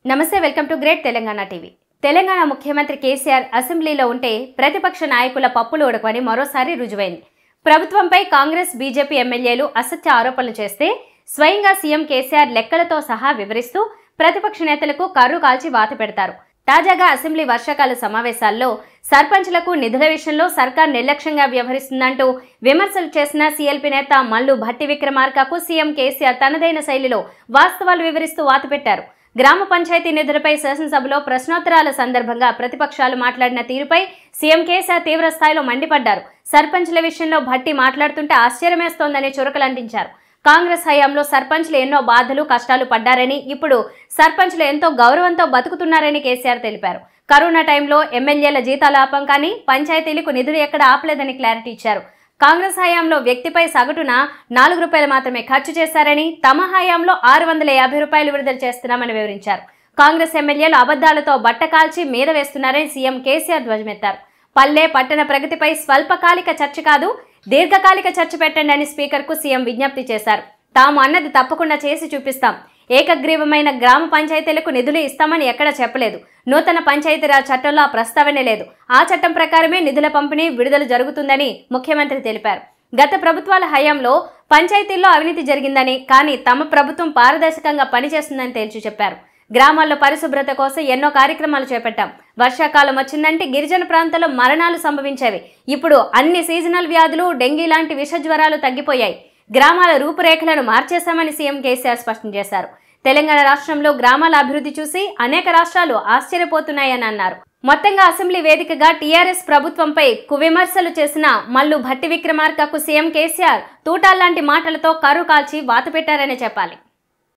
నమస్తే welcome to great Telangana TV Telangana ముఖ్యమంత్రి కేసీఆర్ అసెంబ్లీలో ఉంటే ప్రతిపక్ష నాయకుల పప్పులు ఉడకమని మరోసారి రుజువైంది ప్రభుత్వంపై కాంగ్రెస్ బీజేపీ ఎమ్మెల్యేలు అసత్య ఆరోపణలు చేస్తే స్వయంగా సీఎం కేసీఆర్ లెక్కలతో సహా వివరిస్తూ ప్రతిపక్ష నేతలకు కర్రు కాల్చి వాత పెడతారు తాజాగా అసెంబ్లీ వర్షాకాల సమావేశాల్లో సర్పంచ్లకు నిధుల విషయంలో సర్కార్ నిర్లక్ష్యంగా వ్యవహరిస్తుందంటూ విమర్శలు చేసిన సీఎల్పీ నేత మల్లు భట్టి విక్రమార్కకు సీఎం కేసీఆర్ తనదైన శైలిలో వాస్తవాలు వివరిస్తూ వాతపెట్టారు గ్రామ పంచాయతీ నిధులపై శాసనసభలో ప్రశ్నోత్తరాల సందర్భంగా ప్రతిపక్షాలు మాట్లాడిన తీరుపై సీఎం కేసీఆర్ తీవ్ర స్థాయిలో మండిపడ్డారు సర్పంచ్ల విషయంలో భట్టి మాట్లాడుతుంటే ఆశ్చర్యమేస్తోందని చురకలంటించారు కాంగ్రెస్ హయాంలో సర్పంచ్లు ఎన్నో బాధలు కష్టాలు పడ్డారని ఇప్పుడు సర్పంచ్లు ఎంతో గౌరవంతో బతుకుతున్నారని కేసీఆర్ తెలిపారు కరోనా టైంలో ఎమ్మెల్యేల జీతాలు ఆపం కానీ పంచాయతీలకు నిధులు ఎక్కడ ఆపలేదని క్లారిటీ ఇచ్చారు కాంగ్రెస్ హయాంలో వ్యక్తిపై సగటున నాలుగు రూపాయలు మాత్రమే ఖర్చు చేశారని తమ హయాంలో ఆరు వందల యాభై రూపాయలు విడుదల చేస్తున్నామని వివరించారు కాంగ్రెస్ ఎమ్మెల్యేలు అబద్ధాలతో బట్ట కాల్చి మీద వేస్తున్నారని సీఎం కేసీఆర్ ధ్వజమెత్తారు పల్లె పట్టణ ప్రగతిపై స్వల్పకాలిక చర్చ కాదు దీర్ఘకాలిక చర్చ పెట్టండి అని స్పీకర్కు సీఎం విజ్ఞప్తి చేశారు తాము అన్నది తప్పకుండా చేసి చూపిస్తాం ఏకగ్రీవమైన గ్రామ పంచాయతీలకు నిధులు ఇస్తామని ఎక్కడా చెప్పలేదు నూతన పంచాయతీరాజ్ చట్టంలో ఆ ప్రస్తావనే లేదు ఆ చట్టం ప్రకారమే నిధుల పంపిణీ విడుదల జరుగుతుందని ముఖ్యమంత్రి తెలిపారు గత ప్రభుత్వాల హయాంలో పంచాయతీల్లో అవినీతి జరిగిందని కానీ తమ ప్రభుత్వం పారదర్శకంగా పనిచేస్తుందని తేల్చి చెప్పారు గ్రామాల్లో పరిశుభ్రత కోసం ఎన్నో కార్యక్రమాలు చేపట్టాం వర్షాకాలం వచ్చిందంటే గిరిజన ప్రాంతాల్లో మరణాలు సంభవించేవి ఇప్పుడు అన్ని సీజనల్ వ్యాధులు డెంగీ లాంటి విష జ్వరాలు తగ్గిపోయాయి గ్రామాల రూపురేఖలను మార్చేశామని సీఎం కేసీఆర్ స్పష్టం చేశారు తెలంగాణ రాష్ట్రంలో గ్రామాల అభివృద్ధి చూసి అనేక రాష్ట్రాలు ఆశ్చర్యపోతున్నాయని అన్నారు మొత్తంగా అసెంబ్లీ వేదికగా టీఆర్ఎస్ ప్రభుత్వంపై కువిమర్శలు చేసిన మల్లు భట్టి విక్రమార్కకు సీఎం కేసీఆర్ తూటాల్లాంటి మాటలతో కరు కాల్చి వాత పెట్టారనే చెప్పాలి